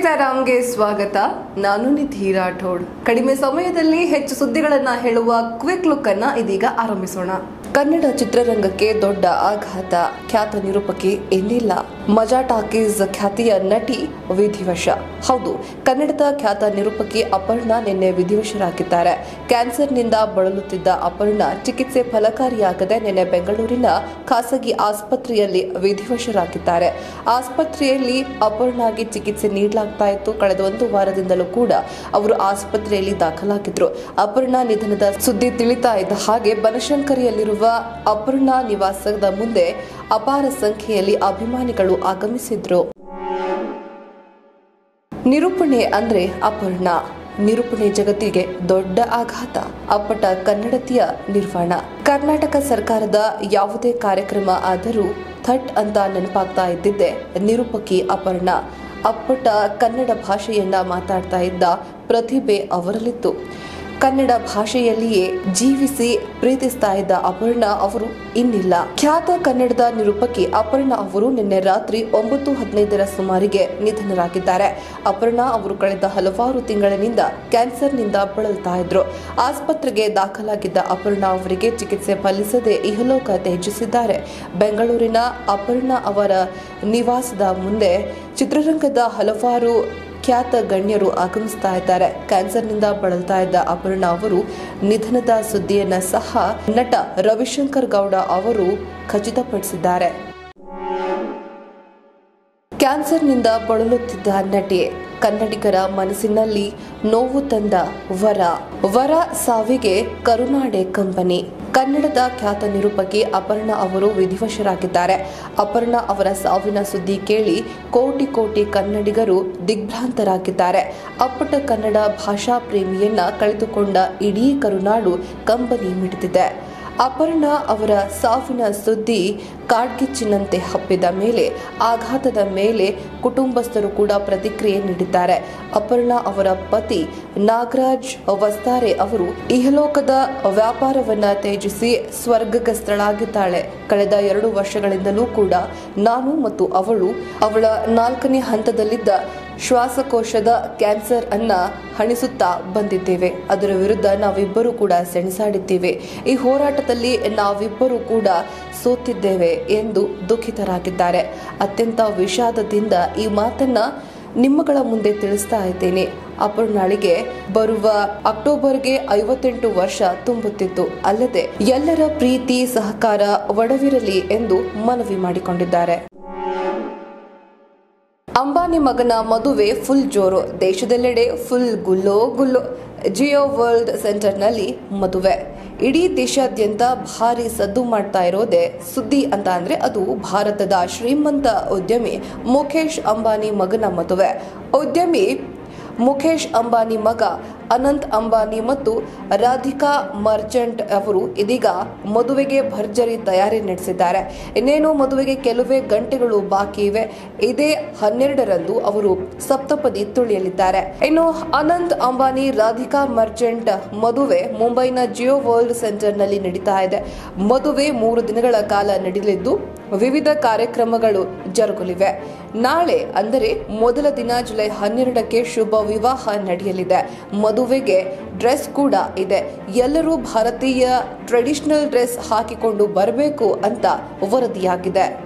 ಸೀತಾರಾಮ್ಗೆ ಸ್ವಾಗತ ನಾನು ನಿಧಿ ರಾಠೋಡ್ ಕಡಿಮೆ ಸಮಯದಲ್ಲಿ ಹೆಚ್ಚು ಸುದ್ದಿಗಳನ್ನ ಹೇಳುವ ಕ್ವಿಕ್ ಲುಕ್ ಅನ್ನ ಇದೀಗ ಆರಂಭಿಸೋಣ ಕನ್ನಡ ಚಿತ್ರರಂಗಕ್ಕೆ ದೊಡ್ಡ ಆಘಾತ ಖ್ಯಾತ ನಿರೂಪಕಿ ಇನ್ನಿಲ್ಲ ಮಜಾ ಟಾಕೀಸ್ ಖ್ಯಾತಿಯ ನಟಿ ವಿಧಿವಶ ಹೌದು ಕನ್ನಡದ ಖ್ಯಾತ ನಿರೂಪಕಿ ಅಪರ್ಣಾ ನಿನ್ನೆ ವಿಧಿವಶರಾಗಿದ್ದಾರೆ ಕ್ಯಾನ್ಸರ್ನಿಂದ ಬಳಲುತ್ತಿದ್ದ ಅಪರ್ಣಾ ಚಿಕಿತ್ಸೆ ಫಲಕಾರಿಯಾಗದೆ ನಿನ್ನೆ ಬೆಂಗಳೂರಿನ ಖಾಸಗಿ ಆಸ್ಪತ್ರೆಯಲ್ಲಿ ವಿಧಿವಶರಾಗಿದ್ದಾರೆ ಆಸ್ಪತ್ರೆಯಲ್ಲಿ ಅಪರ್ಣಾಗೆ ಚಿಕಿತ್ಸೆ ನೀಡಲಾಗ್ತಾ ಇತ್ತು ಕಳೆದ ಒಂದು ವಾರದಿಂದಲೂ ಕೂಡ ಅವರು ಆಸ್ಪತ್ರೆಯಲ್ಲಿ ದಾಖಲಾಗಿದ್ರು ಅಪರ್ಣಾ ನಿಧನದ ಸುದ್ದಿ ತಿಳಿತಾ ಇದ್ದ ಹಾಗೆ ಬನಶಂಕರಿಯಲ್ಲಿರುವ ಅಪರ್ಣಾ ನಿವಾಸದ ಮುಂದೆ ಅಪಾರ ಸಂಖ್ಯೆಯಲ್ಲಿ ಅಭಿಮಾನಿಗಳು ಆಗಮಿಸಿದ್ರು ನಿರೂಪಣೆ ಅಂದ್ರೆ ಅಪರ್ಣ ನಿರೂಪಣೆ ಜಗತ್ತಿಗೆ ದೊಡ್ಡ ಆಘಾತ ಅಪ್ಪಟ ಕನ್ನಡತಿಯ ನಿರ್ವಾಣ ಕರ್ನಾಟಕ ಸರ್ಕಾರದ ಯಾವುದೇ ಕಾರ್ಯಕ್ರಮ ಆದರೂ ಥಟ್ ಅಂತ ನೆನಪಾಗ್ತಾ ಇದ್ದಿದ್ದೆ ನಿರೂಪಕಿ ಅಪರ್ಣ ಅಪ್ಪಟ ಕನ್ನಡ ಭಾಷೆಯನ್ನ ಮಾತಾಡ್ತಾ ಇದ್ದ ಪ್ರತಿಭೆ ಅವರಲ್ಲಿತ್ತು ಕನ್ನಡ ಭಾಷೆಯಲ್ಲಿಯೇ ಜೀವಿಸಿ ಪ್ರೀತಿಸ್ತಾ ಇದ್ದ ಅಪರ್ಣ ಅವರು ಇನ್ನಿಲ್ಲ ಖ್ಯಾತ ಕನ್ನಡದ ನಿರೂಪಕಿ ಅಪರ್ಣ ಅವರು ನಿನ್ನೆ ರಾತ್ರಿ ಒಂಬತ್ತು ಹದಿನೈದರ ಸುಮಾರಿಗೆ ನಿಧನರಾಗಿದ್ದಾರೆ ಅಪರ್ಣ ಅವರು ಕಳೆದ ಹಲವಾರು ತಿಂಗಳಿನಿಂದ ಕ್ಯಾನ್ಸರ್ನಿಂದ ಬಳಲ್ತಾ ಇದ್ರು ಆಸ್ಪತ್ರೆಗೆ ದಾಖಲಾಗಿದ್ದ ಅಪರ್ಣ ಅವರಿಗೆ ಚಿಕಿತ್ಸೆ ಫಲಿಸದೆ ಇಹಲೋಕ ತ್ಯಜಿಸಿದ್ದಾರೆ ಬೆಂಗಳೂರಿನ ಅಪರ್ಣ ಅವರ ನಿವಾಸದ ಮುಂದೆ ಚಿತ್ರರಂಗದ ಹಲವಾರು ಖ್ಯಾತ ಗಣ್ಯರು ಆಗಮಿಸ್ತಾ ಇದ್ದಾರೆ ಕ್ಯಾನ್ಸರ್ನಿಂದ ಬಳಲ್ತಾ ಇದ್ದ ಅಪರ್ಣ ಅವರು ನಿಧನದ ಸುದ್ದಿಯನ್ನ ಸಹ ನಟ ರವಿಶಂಕರ್ ಗೌಡ ಅವರು ಖಚಿತಪಡಿಸಿದ್ದಾರೆ ಕ್ಯಾನ್ಸರ್ನಿಂದ ಬಳಲುತ್ತಿದ್ದ ನಟಿ ಕನ್ನಡಿಗರ ಮನಸ್ಸಿನಲ್ಲಿ ನೋವು ತಂದ ವರ ವರ ಸಾವಿಗೆ ಕರುನಾಡೆ ಕಂಪನಿ ಕನ್ನಡದ ಖ್ಯಾತ ನಿರೂಪಕಿ ಅಪರ್ಣ ಅವರು ವಿಧಿವಶರಾಗಿದ್ದಾರೆ ಅಪರ್ಣ ಅವರ ಸಾವಿನ ಸುದ್ದಿ ಕೇಳಿ ಕೋಟಿ ಕೋಟಿ ಕನ್ನಡಿಗರು ದಿಗ್ಭ್ರಾಂತರಾಗಿದ್ದಾರೆ ಅಪ್ಪಟ ಕನ್ನಡ ಭಾಷಾ ಪ್ರೇಮಿಯನ್ನ ಕಳೆದುಕೊಂಡ ಇಡೀ ಕರುನಾಡು ಕಂಬನಿ ಮಿಡಿದಿದೆ ಅಪರ್ಣ ಅವರ ಸಾವಿನ ಸುದ್ದಿ ಕಾಡ್ಗಿಚ್ಚಿನಂತೆ ಹಬ್ಬಿದ ಮೇಲೆ ಆಘಾತದ ಮೇಲೆ ಕುಟುಂಬಸ್ಥರು ಕೂಡ ಪ್ರತಿಕ್ರಿಯೆ ನೀಡಿದ್ದಾರೆ ಅಪರ್ಣ ಅವರ ಪತಿ ನಾಗರಾಜ್ ವಸ್ತಾರೆ ಅವರು ಇಹಲೋಕದ ವ್ಯಾಪಾರವನ್ನ ತ್ಯಜಿಸಿ ಸ್ವರ್ಗಸ್ಥಳಾಗಿದ್ದಾಳೆ ಕಳೆದ ಎರಡು ವರ್ಷಗಳಿಂದಲೂ ಕೂಡ ನಾನು ಮತ್ತು ಅವಳು ಅವಳ ನಾಲ್ಕನೇ ಹಂತದಲ್ಲಿದ್ದ ಶ್ವಾಸಕೋಶದ ಕ್ಯಾನ್ಸರ್ ಅನ್ನ ಹಣಿಸುತ್ತಾ ಬಂದಿದ್ದೇವೆ ಅದರ ವಿರುದ್ಧ ನಾವಿಬ್ಬರೂ ಕೂಡ ಸೆಣಸಾಡಿದ್ದೇವೆ ಈ ಹೋರಾಟದಲ್ಲಿ ನಾವಿಬ್ಬರೂ ಕೂಡ ಸೋತಿದ್ದೇವೆ ಎಂದು ದುಃಖಿತರಾಗಿದ್ದಾರೆ ಅತ್ಯಂತ ವಿಷಾದದಿಂದ ಈ ಮಾತನ್ನ ನಿಮ್ಮಗಳ ಮುಂದೆ ತಿಳಿಸ್ತಾ ಇದ್ದೇನೆ ಅಪರ್ಣಾಳಿಗೆ ಬರುವ ಅಕ್ಟೋಬರ್ಗೆ ಐವತ್ತೆಂಟು ವರ್ಷ ತುಂಬುತ್ತಿತ್ತು ಅಲ್ಲದೆ ಎಲ್ಲರ ಪ್ರೀತಿ ಸಹಕಾರ ಒಡವಿರಲಿ ಎಂದು ಮನವಿ ಮಾಡಿಕೊಂಡಿದ್ದಾರೆ ಅಂಬಾನಿ ಮಗನ ಮದುವೆ ಫುಲ್ ಜೋರು ದೇಶದೆಲ್ಲೆಡೆ ಫುಲ್ ಗುಲ್ಲೋ ಗುಲ್ಲು ಜಿಯೋ ವರ್ಲ್ಡ್ ಸೆಂಟರ್ನಲ್ಲಿ ಮದುವೆ ಇಡೀ ದೇಶಾದ್ಯಂತ ಭಾರಿ ಸದ್ದು ಮಾಡ್ತಾ ಇರೋದೇ ಸುದ್ದಿ ಅಂತ ಅಂದ್ರೆ ಅದು ಭಾರತದ ಶ್ರೀಮಂತ ಉದ್ಯಮಿ ಮುಖೇಶ್ ಅಂಬಾನಿ ಮಗನ ಮದುವೆ ಉದ್ಯಮಿ ಮುಖೇಶ್ ಅಂಬಾನಿ ಮಗ ಅನಂತ್ ಅಂಬಾನಿ ಮತ್ತು ರಾಧಿಕಾ ಮರ್ಚೆಂಟ್ ಅವರು ಇದೀಗ ಮದುವೆಗೆ ಭರ್ಜರಿ ತಯಾರಿ ನಡೆಸಿದ್ದಾರೆ ಇನ್ನೇನು ಮದುವೆಗೆ ಕೆಲವೇ ಗಂಟೆಗಳು ಬಾಕಿ ಇವೆ ಇದೇ ಹನ್ನೆರಡರಂದು ಅವರು ಸಪ್ತಪದಿ ತುಳಿಯಲಿದ್ದಾರೆ ಇನ್ನು ಅನಂತ್ ಅಂಬಾನಿ ರಾಧಿಕಾ ಮರ್ಚೆಂಟ್ ಮದುವೆ ಮುಂಬೈನ ಜಿಯೋ ವರ್ಲ್ಡ್ ಸೆಂಟರ್ನಲ್ಲಿ ನಡೀತಾ ಇದೆ ಮದುವೆ ಮೂರು ದಿನಗಳ ಕಾಲ ನಡೆಯಲಿದ್ದು ವಿವಿಧ ಕಾರ್ಯಕ್ರಮಗಳು ಜರುಗಲಿವೆ ನಾಳೆ ಅಂದರೆ ಮೊದಲ ದಿನ ಜುಲೈ ಹನ್ನೆರಡಕ್ಕೆ ಶುಭ ವಿವಾಹ ನಡೆಯಲಿದೆ ಮದುವೆಗೆ ಡ್ರೆಸ್ ಕೂಡ ಇದೆ ಎಲ್ಲರೂ ಭಾರತೀಯ ಟ್ರೆಡಿಷನಲ್ ಡ್ರೆಸ್ ಹಾಕಿಕೊಂಡು ಬರಬೇಕು ಅಂತ ವರದಿಯಾಗಿದೆ